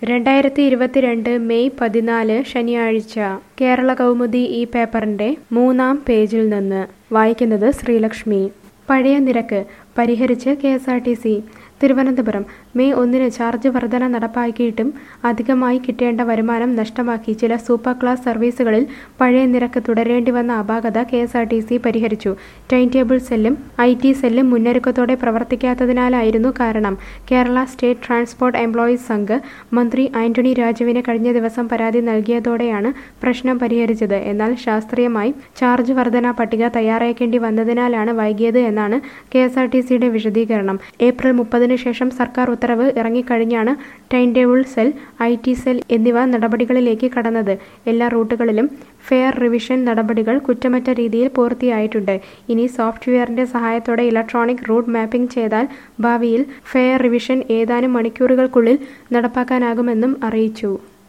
രണ്ടായിരത്തി ഇരുപത്തിരണ്ട് മെയ് പതിനാല് ശനിയാഴ്ച കേരള കൗമുദി ഈ പേപ്പറിന്റെ മൂന്നാം പേജിൽ നിന്ന് വായിക്കുന്നത് ശ്രീലക്ഷ്മി പഴയ നിരക്ക് പരിഹരിച്ച് K S R T C Thiruvananthapuram May ഒന്നിന് ചാർജ് വർധന നടപ്പാക്കിയിട്ടും അധികമായി കിട്ടേണ്ട വരുമാനം നഷ്ടമാക്കി ചില സൂപ്പർ ക്ലാസ് സർവീസുകളിൽ പഴയ നിരക്ക് തുടരേണ്ടി വന്ന അപാകത K S R T C പരിഹരിച്ചു ടൈം ടേബിൾ സെല്ലും ഐ ടി സെല്ലും മുന്നൊരുക്കത്തോടെ പ്രവർത്തിക്കാത്തതിനാലായിരുന്നു കാരണം Kerala state transport employees Sangh മന്ത്രി ആന്റണി രാജുവിന് കഴിഞ്ഞ ദിവസം പരാതി നൽകിയതോടെയാണ് പ്രശ്നം പരിഹരിച്ചത് എന്നാൽ ശാസ്ത്രീയമായി ചാർജ് വർധന പട്ടിക തയ്യാറാക്കേണ്ടി വന്നതിനാലാണ് വൈകിയത് എന്നാണ് കെ എസ് ആർ ടി സിയുടെ വിശദീകരണം ഏപ്രിൽ മുപ്പതിന് ശേഷം സർക്കാർ ഉത്തരവ് ഇറങ്ങിക്കഴിഞ്ഞാണ് time table cell I T cell എന്നിവ നടപടികളിലേക്ക് കടന്നത് എല്ലാ റൂട്ടുകളിലും ഫെയർ റിവിഷൻ നടപടികൾ കുറ്റമറ്റ രീതിയിൽ പൂർത്തിയായിട്ടുണ്ട് ഇനി സോഫ്റ്റ്വെയറിന്റെ സഹായത്തോടെ ഇലക്ട്രോണിക് റൂട്ട് മാപ്പിംഗ് ചെയ്താൽ ഭാവിയിൽ ഫെയർ റിവിഷൻ ഏതാനും മണിക്കൂറുകൾക്കുള്ളിൽ നടപ്പാക്കാനാകുമെന്നും അറിയിച്ചു